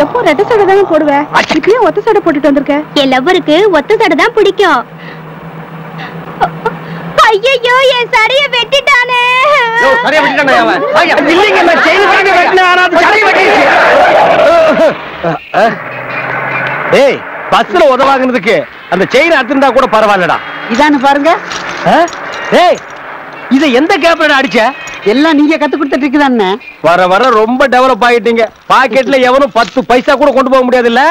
எப்போ ரெட்டை சடை தானே போடுவேன் இப்பயும் ஒத்த சடை போட்டுட்டு வந்திருக்க என் லவ்வருக்கு ஒத்த சடை தான் பிடிக்கும் ஐயோ என் சடைய வெட்டிட்டானே சரியா விட்டுட்டானே அவன் ஐயா, இல்லைங்க நான் செயின் பண்ணி வெட்டினேன் ஆனா அது சரி வெட்டிடுச்சு ஏய் பஸ்ல உதவாங்கினதுக்கு அந்த செயின் அறுத்திருந்தா கூட பரவாயில்லடா இதானு பாருங்க ஆ? ஏய் இத எந்த கேப்ல அடிச்ச எல்லாம் நீங்க கத்து கொடுத்துட்டு இருக்குதானே வர வர ரொம்ப டெவலப் ஆகிட்டீங்க பாக்கெட்ல எவனும் பத்து பைசா கூட கொண்டு போக முடியாது இல்ல